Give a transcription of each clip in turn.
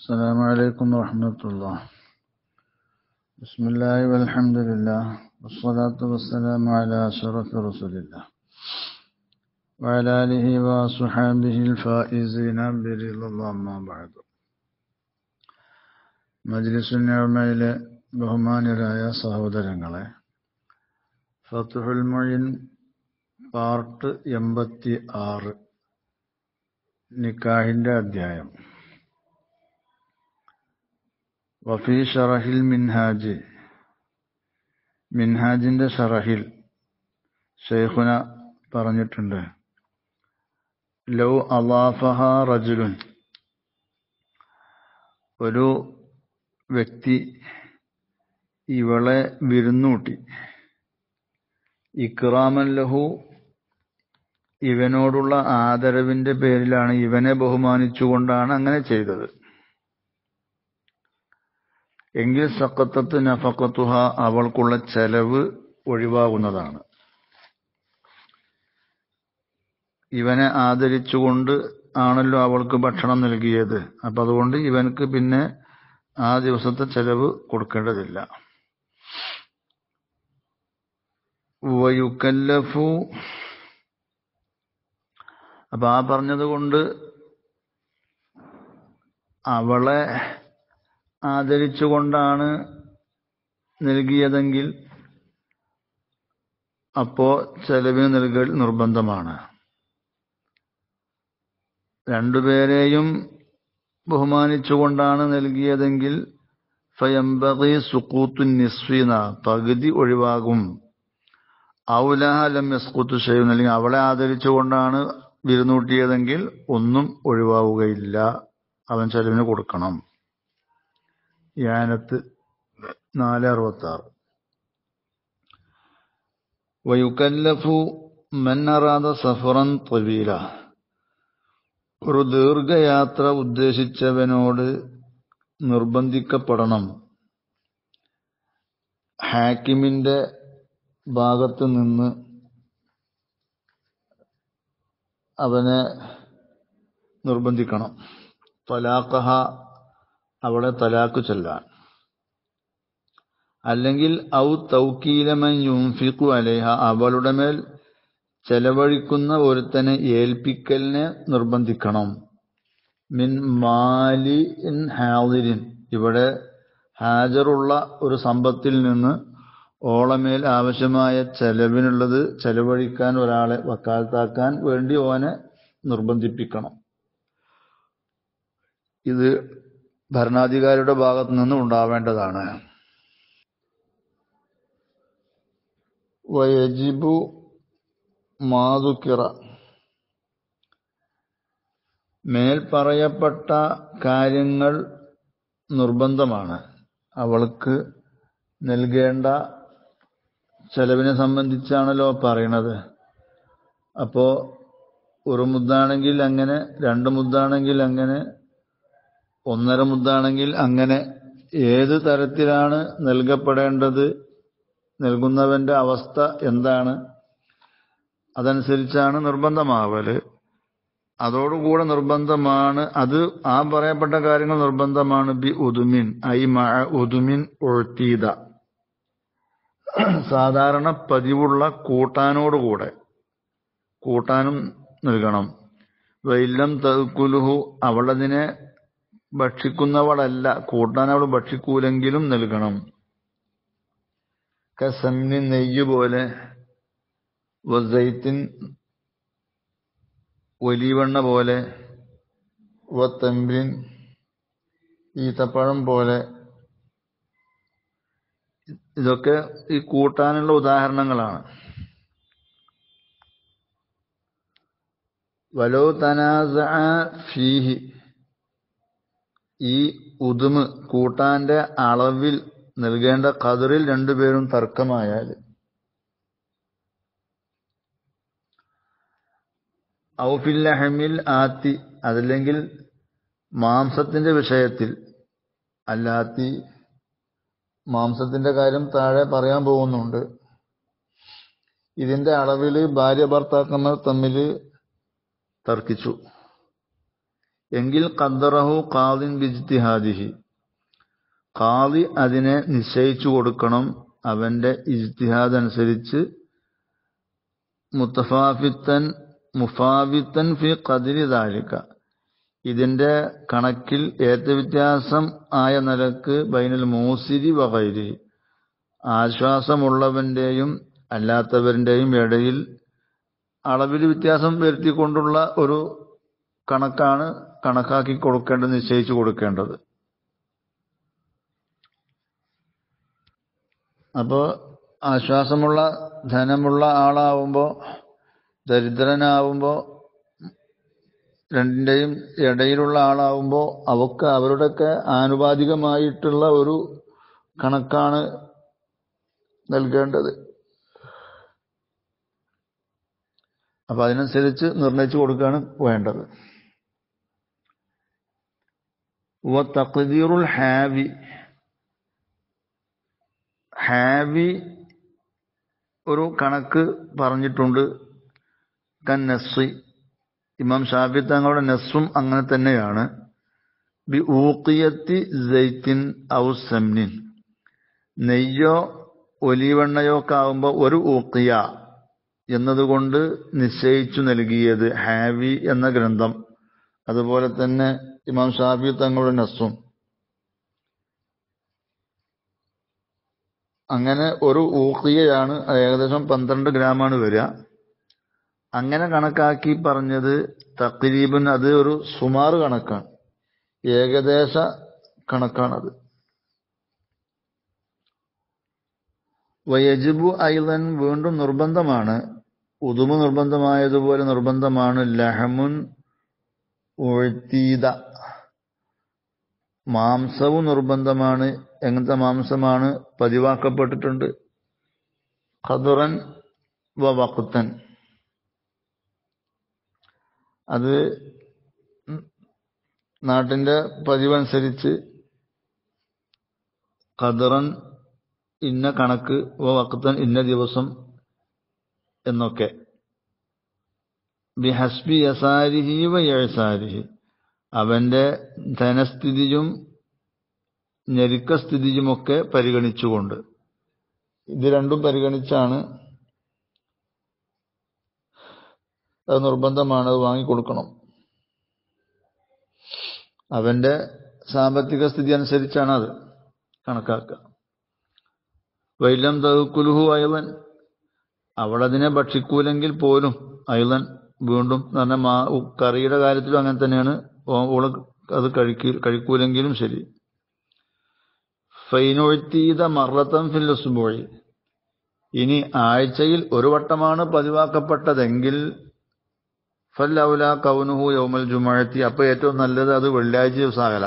السلام عليكم ورحمة الله بسم الله والحمد لله والصلاة والسلام على أشرف رسول الله وعلى آله وصحابه الفائزين برضا الله أما بعد മജ്ലിസു നഅമയിലെ ബഹുമാന്യരായ സഹോദരങ്ങളെ ഫത്തുഹുൽ മൊഴിൻ പാർട്ട് എൺപത്തി ആറ് നിക്കാഹിന്റെ അധ്യായം വഫി ഷറഹിൽ മിൻഹാജ് മിൻഹാജിന്റെ ഷറഹിൽ ഷെയ്ഖുന പറഞ്ഞിട്ടുണ്ട് ലൗ അലാഫഹ റജുലുൻ ഒരു വ്യക്തി ഇവളെ വിരുന്നൂട്ടി ഇക്റാമൻ ലഹു ഇവനോടുള്ള ആദരവിന്റെ പേരിലാണ് ഇവനെ ബഹുമാനിച്ചുകൊണ്ടാണ് അങ്ങനെ ചെയ്തത് എങ്കിൽ സക്കത്തത്ത് നഫക്കത്തുഹ അവൾക്കുള്ള ചെലവ് ഒഴിവാകുന്നതാണ് ഇവനെ ആദരിച്ചുകൊണ്ട് ആണല്ലോ അവൾക്ക് ഭക്ഷണം നൽകിയത് അപ്പൊ അതുകൊണ്ട് ഇവനക്ക് പിന്നെ ആ ദിവസത്തെ ചെലവ് കൊടുക്കേണ്ടതില്ല വയുക്കല്ലഫു അപ്പൊ ആ പറഞ്ഞത് കൊണ്ട് അവളെ ആദരിച്ചുകൊണ്ടാണ് നൽകിയതെങ്കിൽ അപ്പോ ചെലവിന് നൽകൽ നിർബന്ധമാണ് രണ്ടുപേരെയും ബഹുമാനിച്ചുകൊണ്ടാണ് നൽകിയതെങ്കിൽ ഫയംബി സുക്കൂത്തു നിസ്വീന പകുതി ഒഴിവാകും ഔലഹലം യസ്കൂത്തു ഷെയ്യും അല്ലെങ്കിൽ അവളെ ആദരിച്ചുകൊണ്ടാണ് വിരുന്നൂട്ടിയതെങ്കിൽ ഒന്നും ഒഴിവാവുകയില്ല അവൻ ചെലവിന് കൊടുക്കണം യാനത്ത് നാല് അറുപത്തി ആറ് വയുക്കല്ലഫു മന്നറാദ സഫറൻ തൊവീല ഒരു ദീർഘയാത്ര ഉദ്ദേശിച്ചവനോട് നിർബന്ധിക്കപ്പെടണം ഹാക്കിമിന്റെ ഭാഗത്ത് നിന്ന് അവനെ നിർബന്ധിക്കണം തലാഖഹ അവളെ തലാക്ക് ചൊല്ലാൻ അല്ലെങ്കിൽ ഔ തൗക്കീലമൻ യുംഫിഖു അലേഹ അവളുടെ മേൽ ചെലവഴിക്കുന്ന ഒരുത്തനെ ഏൽപ്പിക്കലിനെ നിർബന്ധിക്കണം മിൻ മാലി ഇൻ ഹാദിരിൻ ഇവിടെ ഹാജറുള്ള ഒരു സമ്പത്തിൽ നിന്ന് ഓളമേൽ ആവശ്യമായ ചെലവിനുള്ളത് ചെലവഴിക്കാൻ ഒരാളെ വക്കാലത്താക്കാൻ വേണ്ടി ഓനെ നിർബന്ധിപ്പിക്കണം ഇത് ഭരണാധികാരിയുടെ ഭാഗത്തു നിന്ന് ഉണ്ടാവേണ്ടതാണ് വയജിബു മാതുക്കിറ മേൽ പറയപ്പെട്ട കാര്യങ്ങൾ നിർബന്ധമാണ് അവൾക്ക് നൽകേണ്ട ചെലവിനെ സംബന്ധിച്ചാണല്ലോ പറയണത് അപ്പോ ഒരു മുദ്ദാണെങ്കിൽ അങ്ങനെ രണ്ട് മുദ്ദാണെങ്കിൽ അങ്ങനെ ഒന്നര മുദ്ദാണെങ്കിൽ അങ്ങനെ ഏത് തരത്തിലാണ് നൽകപ്പെടേണ്ടത് നൽകുന്നവന്റെ അവസ്ഥ എന്താണ് അതനുസരിച്ചാണ് നിർബന്ധമാവല് അതോടുകൂടെ നിർബന്ധമാണ് അത് ആ പറയപ്പെട്ട കാര്യങ്ങൾ നിർബന്ധമാണ് ബി ഉദുമിൻ ഐ മഴ ഉദുമിൻ ഒഴുത്തീത സാധാരണ പതിവുള്ള കൂട്ടാനോടുകൂടെ കൂട്ടാനും നൽകണം വൈല്ലം തകുലുഹു അവളതിനെ ഭക്ഷിക്കുന്നവളല്ല കൂട്ടാൻ അവൾ ഭക്ഷിക്കൂലെങ്കിലും നൽകണം കസന്നി നെയ്യ് പോലെ വസൈത്തിൻ ഒലിവെണ്ണ പോലെ വത്തമ്പിൻ ഈത്തപ്പഴം പോലെ ഇതൊക്കെ ഈ കൂട്ടാനുള്ള ഉദാഹരണങ്ങളാണ് വലോ തനാസ ഫീഹി ഈ ഉദുമ് കൂട്ടാന്റെ അളവിൽ നൽകേണ്ട കതിറിൽ രണ്ടുപേരും തർക്കമായാൽ ഔഫില്ലഹമിൽ ആത്തി അതല്ലെങ്കിൽ മാംസത്തിന്റെ വിഷയത്തിൽ അല്ലാത്തി മാംസത്തിന്റെ കാര്യം താഴെ പറയാൻ പോകുന്നുണ്ട് ഇതിന്റെ അളവിൽ ഭാര്യ ഭർത്താക്കന്മാർ തമ്മിൽ തർക്കിച്ചു എങ്കിൽ ഖദ്റഹു ഖാദിൻ ബിജ്തിഹാദിഹി ഖാദി അതിനെ നിശ്ചയിച്ചു കൊടുക്കണം അവന്റെ ഇജ്തിഹാദ് അനുസരിച്ച് മുത്തഫാഫിത്തൻ മുഫാവിത്തൻ ഫി ഖദിരി ദാലിക ഇതിന്റെ കണക്കിൽ ഏറ്റവ്യത്യാസം ആയ നിലക്ക് ബൈനൽ മൂസിരി വകൈരി ആശ്വാസമുള്ളവന്റെയും അല്ലാത്തവരുടെയും ഇടയിൽ അളവിൽ വ്യത്യാസം വരുത്തിക്കൊണ്ടുള്ള ഒരു കണക്കാണ് കണക്കാക്കി കൊടുക്കേണ്ടത് നിശ്ചയിച്ചു കൊടുക്കേണ്ടത് അപ്പോൾ ആശ്വാസമുള്ള ധനമുള്ള ആളാവുമ്പോൾ ദരിദ്രനാവുമ്പോൾ രണ്ടിൻ്റെയും ഇടയിലുള്ള ആളാവുമ്പോൾ അവക്ക് അവരുടെയൊക്കെ ആനുപാതികമായിട്ടുള്ള ഒരു കണക്കാണ് നൽകേണ്ടത് അപ്പം അതിനനുസരിച്ച് നിർണയിച്ചു കൊടുക്കുകയാണ് വേണ്ടത് തഖ്ദീറുൽ ഹാവി ഹാവി ഒരു കണക്ക് പറഞ്ഞിട്ടുണ്ട് കൻ നസ്സി ഇമാം ഷാഫി തങ്ങളുടെ നസ്സും അങ്ങനെ തന്നെയാണ് ബി ഊക്കിയത്തി ജയ്ത്തിൻ ഔ സെമ്നിൻ നെയ്യോ ഒലിവെണ്ണയോ ഒക്കെ ആകുമ്പോൾ ഒരു ഊക്കിയ എന്നതുകൊണ്ട് നിശ്ചയിച്ചു നൽകിയത് ഹാവി എന്ന ഗ്രന്ഥം അതുപോലെ തന്നെ ഇമാം ഷാഫി തങ്ങളുടെ നസ്സും അങ്ങനെ ഒരു ഊക്കിയയാണ് ഏകദേശം പന്ത്രണ്ട് ഗ്രാമാണ് വരിക അങ്ങനെ കണക്കാക്കി പറഞ്ഞത് തക്രീബൻ അത് ഒരു സുമാർ കണക്കാണ് ഏകദേശ കണക്കാണത് വയജിബു ഐലൻ വീണ്ടും നിർബന്ധമാണ് ഉതുമു നിർബന്ധമായതുപോലെ നിർബന്ധമാണ് ലഹമുൻ ഉഴ്ത്തീത മാംസവും നിർബന്ധമാണ് എങ്ങനത്തെ മാംസമാണ് പതിവാക്കപ്പെട്ടിട്ടുണ്ട് ഖദറൻ വ വഖത്തൻ അത് നാട്ടിന്റെ പതിവനുസരിച്ച് ഖദറൻ ഇന്ന കണക്ക് വ വഖത്തൻ ഇന്ന ദിവസം എന്നൊക്കെ ബിഹസ്ബി യസാരിഹി വ യസാരിഹി അവന്റെ ധനസ്ഥിതിയും ഞെരുക്കസ്ഥിതിയുമൊക്കെ പരിഗണിച്ചുകൊണ്ട് ഇത് രണ്ടും പരിഗണിച്ചാണ് അത് നിർബന്ധമാണ് അത് വാങ്ങിക്കൊടുക്കണം അവന്റെ സാമ്പത്തിക സ്ഥിതി അനുസരിച്ചാണ് അത് കണക്കാക്കുക വൈലം തകുലുഹു അയലൻ അവളതിനെ ഭക്ഷിക്കൂലെങ്കിൽ പോലും അയലൻ വീണ്ടും എന്ന് പറഞ്ഞാൽ മാ കറിയുടെ കാര്യത്തിലും അങ്ങനെ തന്നെയാണ് ഓള് അത് കഴിക്കൂ കഴിക്കൂലെങ്കിലും ശരി ഫൈനൊഴുത്തീത മറത്തം ഫില്ലുസുബോഴി ഇനി ആഴ്ചയിൽ ഒരു വട്ടമാണ് പതിവാക്കപ്പെട്ടതെങ്കിൽ ഫല്ലൗല കൗനുഹു യൗമൽ ജുമഴത്തി അപ്പൊ ഏറ്റവും നല്ലത് അത് വെള്ളിയാഴ്ച ദിവസമാകല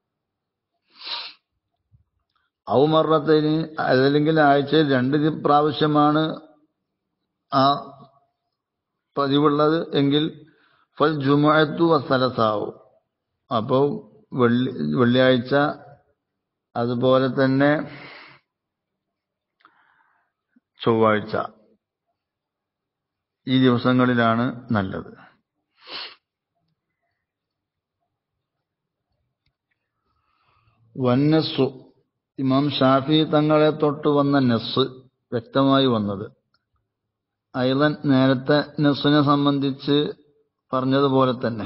ഔമറത്തിന് അതല്ലെങ്കിൽ ആഴ്ചയിൽ രണ്ട് പ്രാവശ്യമാണ് ആ പതിവുള്ളത് എങ്കിൽ ഫൽ ജുമഴത്തു വസലസാവും അപ്പോൾ വെള്ളി വെള്ളിയാഴ്ച അതുപോലെ തന്നെ ചൊവ്വാഴ്ച ഈ ദിവസങ്ങളിലാണ് നല്ലത് വന്നസ്സു ഇമാം ഷാഫി തങ്ങളെ തൊട്ട് വന്ന നെസ് വ്യക്തമായി വന്നത് അയലൻ നേരത്തെ നെസ്സിനെ സംബന്ധിച്ച് പറഞ്ഞതുപോലെ തന്നെ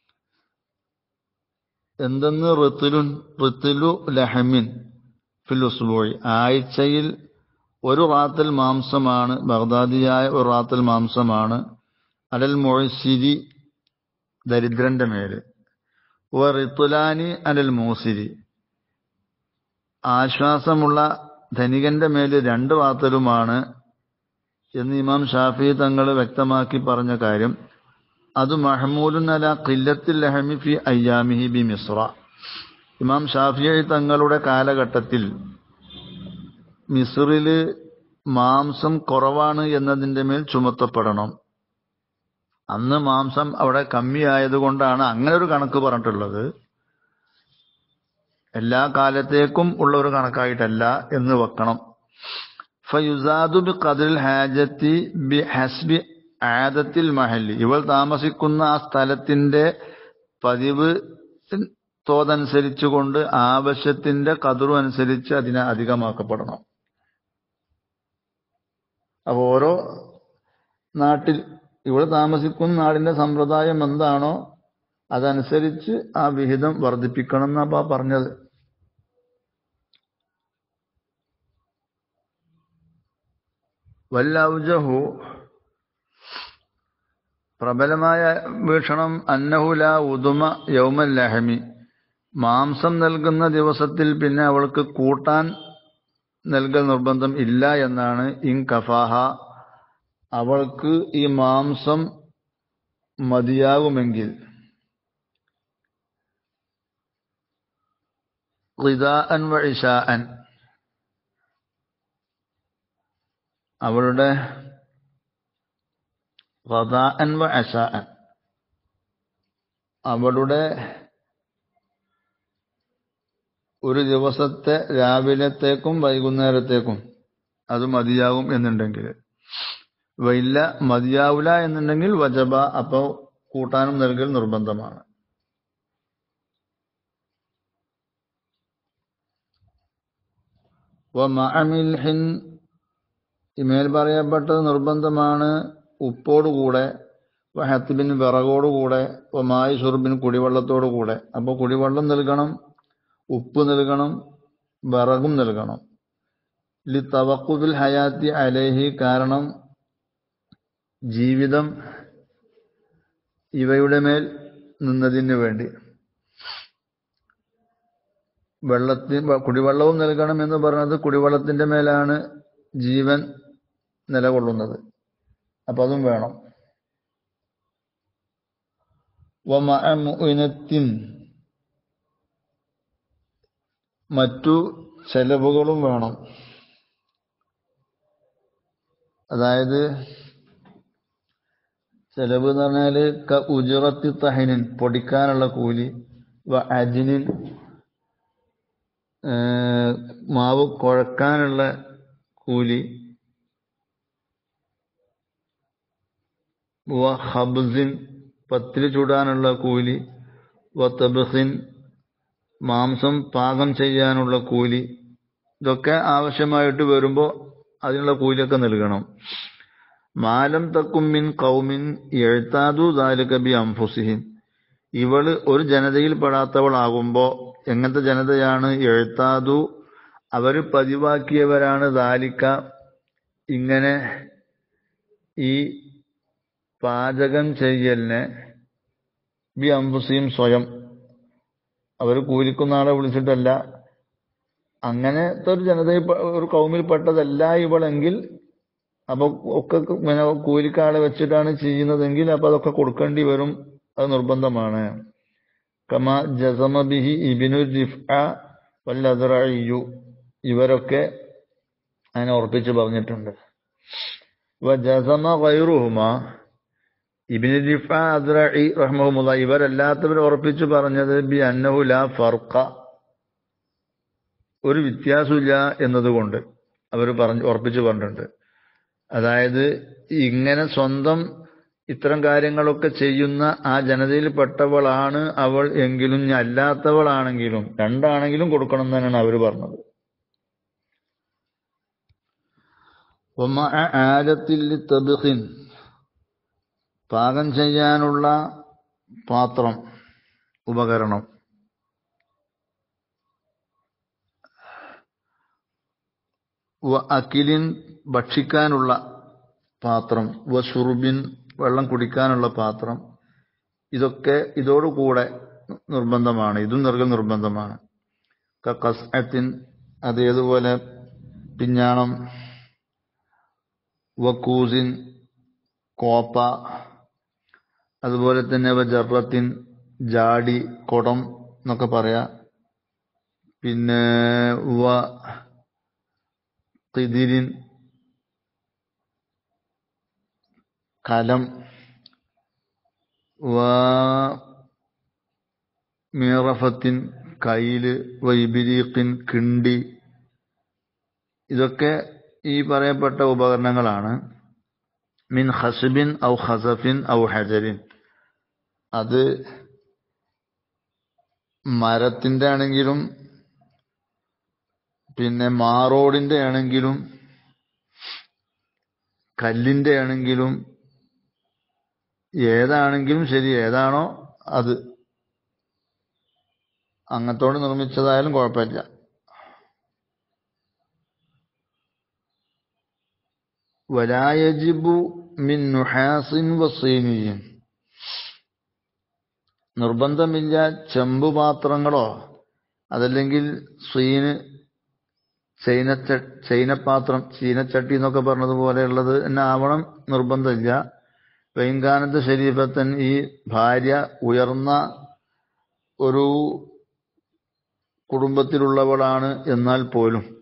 എന്തെന്ന് ഋത്തുലുൻ ഋത്തുലു ലഹമിൻ ഫിൽ ഉസ്ബോയി ആഴ്ചയിൽ ഒരു റാത്തൽ മാംസമാണ് ബഗ്ദാദിയായ ഒരു റാത്തൽ മാംസമാണ് അലൽ മൊഴസിരി ദരിദ്രന്റെ മേല് വ റിത്തുലാനി അലൽ മോസിരി ആശ്വാസമുള്ള ധനികന്റെ മേല് രണ്ട് റാത്തലുമാണ് എന്ന് ഇമാം ഷാഫി തങ്ങൾ വ്യക്തമാക്കി പറഞ്ഞ കാര്യം അത് മഹമൂലുൻ അല ഖില്ലത്തിൽ ലഹമി ഫി അയ്യാമിഹി ബി മിസ്ര ഇമാം ഷാഫി തങ്ങളുടെ കാലഘട്ടത്തിൽ മിസ്റിൽ മാംസം കുറവാണ് എന്നതിൻ്റെ മേൽ ചുമത്തപ്പെടണം അന്ന് മാംസം അവിടെ കമ്മിയായതുകൊണ്ടാണ് അങ്ങനെ ഒരു കണക്ക് പറഞ്ഞിട്ടുള്ളത് എല്ലാ കാലത്തേക്കും ഉള്ള ഒരു കണക്കായിട്ടല്ല എന്ന് വെക്കണം ഫയുസാദു ബി ഖദറിൽ ഹാജത്തി ബി ഹസ്ബി ആദത്തിൽ മഹല്ലി ഇവൾ താമസിക്കുന്ന ആ സ്ഥലത്തിന്റെ പതിവ് തോതനുസരിച്ചുകൊണ്ട് ആവശ്യത്തിന്റെ കതിറു അനുസരിച്ച് അതിനെ അധികമാക്കപ്പെടണം അപ്പോൾ ഓരോ നാട്ടിൽ ഇവിടെ താമസിക്കുന്ന നാടിന്റെ സമ്പ്രദായം എന്താണോ അതനുസരിച്ച് ആ വിഹിതം വർദ്ധിപ്പിക്കണം എന്നാ പറഞ്ഞത് വല്ലൗജഹു പ്രബലമായ വീക്ഷണം അന്നഹുല ഉദുമ യൗമൽ ലഹമി മാംസം നൽകുന്ന ദിവസത്തിൽ പിന്നെ അവൾക്ക് കൂട്ടാൻ നൽകൽ നിർബന്ധം ഇല്ല എന്നാണ് ഇൻ കഫാഹ അവൾക്ക് ഈ മാംസം മതിയാകുമെങ്കിൽ ഖിദാഅൻ വ ഇശാഅൻ അവളുടെ ഖദാഅൻ വ അശാഅൻ അവളുടെ ഒരു ദിവസത്തെ രാവിലത്തേക്കും വൈകുന്നേരത്തേക്കും അത് മതിയാകും എന്നുണ്ടെങ്കിൽ വയില്ല മതിയാവില്ല എന്നുണ്ടെങ്കിൽ വജബ അപ്പോൾ കൂട്ടാനും നൽകൽ നിർബന്ധമാണ് മഅമിൽഹിൻ ഇമേൽ പറയപ്പെട്ടത് നിർബന്ധമാണ് ഉപ്പോടുകൂടെ ഹത്തിബിൻ വിറകോടുകൂടെ മായി ഷുർബിൻ കുടിവെള്ളത്തോടുകൂടെ അപ്പോൾ കുടിവെള്ളം നൽകണം ഉപ്പ് നൽകണം വിറകും നൽകണം ലി തവക്കുബിൽ ഹയാത്തി അലേഹി കാരണം ജീവിതം ഇവയുടെ മേൽ നിന്നതിന് വേണ്ടി വെള്ളത്തിന് കുടിവെള്ളവും നൽകണം എന്ന് പറയുന്നത് കുടിവെള്ളത്തിന്റെ മേലാണ് ജീവൻ നിലകൊള്ളുന്നത് അപ്പൊ അതും വേണം വമഅമുഇനത്തിൻ മറ്റു ചെലവുകളും വേണം അതായത് ചെലവ് എന്ന് പറഞ്ഞാൽ ക ഉജറത്തി തഹിനിൻ പൊടിക്കാനുള്ള കൂലി വ അജിനിൻ മാവ് കുഴക്കാനുള്ള കൂലി വ ഹബ്സിൻ പത്തിരി ചൂടാനുള്ള കൂലി വ തബസിൻ മാംസം പാകം ചെയ്യാനുള്ള കൂലി ഇതൊക്കെ ആവശ്യമായിട്ട് വരുമ്പോൾ അതിനുള്ള കൂലിയൊക്കെ നൽകണം മാലം തക്കുമ്മിൻ കൗമിൻ എഴുത്താതു ദാലുകബി അംഫുസിഹിൻ ഇവള് ഒരു ജനതയിൽ പെടാത്തവളാകുമ്പോൾ എങ്ങനത്തെ ജനതയാണ് എഴുത്താതു അവർ പതിവാക്കിയവരാണ് ദാലിക്ക ഇങ്ങനെ ഈ പാചകം ചെയ്യലിനെ ബി അംഫുസിയും സ്വയം അവർ കൂലിക്കുന്ന ആളെ വിളിച്ചിട്ടല്ല അങ്ങനത്തെ ഒരു ജനതയിൽ ഒരു കൗമിൽപ്പെട്ടതല്ല ഇവളെങ്കിൽ അപ്പൊ ഒക്കെ ഇങ്ങനെ കൂലിക്കാളെ വെച്ചിട്ടാണ് ചെയ്യുന്നതെങ്കിൽ അപ്പൊ അതൊക്കെ കൊടുക്കേണ്ടി വരും അത് നിർബന്ധമാണ് കമ ജസമബിഹി ഇബിനു റിഫ് വല്ലതറയു ഇവരൊക്കെ അതിനെ ഉറപ്പിച്ച് പറഞ്ഞിട്ടുണ്ട് വ ജസമ വൈറുഹുമ ഇബിന് റിഫ അദ്രഇ റഹ്മുല്ല ഇവരല്ലാത്തവർ ഉറപ്പിച്ചു പറഞ്ഞത് ബി അന്നഹു ലാ ഫർഖ ഒരു വ്യത്യാസമില്ല എന്നതുകൊണ്ട് അവർ പറഞ്ഞു ഉറപ്പിച്ചു പറഞ്ഞിട്ടുണ്ട് അതായത് ഇങ്ങനെ സ്വന്തം ഇത്തരം കാര്യങ്ങളൊക്കെ ചെയ്യുന്ന ആ ജനതയിൽപ്പെട്ടവളാണ് അവൾ എങ്കിലും അല്ലാത്തവളാണെങ്കിലും രണ്ടാണെങ്കിലും കൊടുക്കണം തന്നെയാണ് അവർ പറഞ്ഞത് ആലത്തിൽ തബിഹിൻ പാകം ചെയ്യാനുള്ള പാത്രം ഉപകരണം വ അക്കിലിൻ ഭക്ഷിക്കാനുള്ള പാത്രം വ ഷുറുബിൻ വെള്ളം കുടിക്കാനുള്ള പാത്രം ഇതൊക്കെ ഇതോടുകൂടെ നിർബന്ധമാണ് ഇതും നൽകൽ നിർബന്ധമാണ് കസ്അത്തിൻ അത് ഏതുപോലെ പിഞ്ഞാണം വക്കൂസിൻ കോപ്പ അതുപോലെ തന്നെ വ ജറത്തിൻ ജാടി കുടം എന്നൊക്കെ പറയാം പിന്നെ വ തിദിരിൻ കലം വ മീറഫത്തിൻ കയ്യില് വൈബിരീഖിൻ കിണ്ടി ഇതൊക്കെ ഈ പറയപ്പെട്ട ഉപകരണങ്ങളാണ് മിൻ ഹസബിൻ ഔ ഹസഫിൻ ഔ ഹജരിൻ അത് മരത്തിന്റെ ആണെങ്കിലും പിന്നെ മാറോടിന്റെ ആണെങ്കിലും കല്ലിന്റെ ആണെങ്കിലും ഏതാണെങ്കിലും ശരി ഏതാണോ അത് അങ്ങത്തോട് നിർമ്മിച്ചതായാലും കുഴപ്പമില്ല വലായജിബു മിൻ നുഹാസിൻ വസീനിയും നിർബന്ധമില്ല ചെമ്പ് പാത്രങ്ങളോ അതല്ലെങ്കിൽ സീന് ചൈനച്ച ചൈനപാത്രം ചീനച്ചട്ടി എന്നൊക്കെ പറഞ്ഞതുപോലെയുള്ളത് തന്നെ ആവണം നിർബന്ധമില്ല വൈകാനത്ത് ശരീരത്തൻ ഈ ഭാര്യ ഉയർന്ന ഒരു കുടുംബത്തിലുള്ളവളാണ് എന്നാൽ പോലും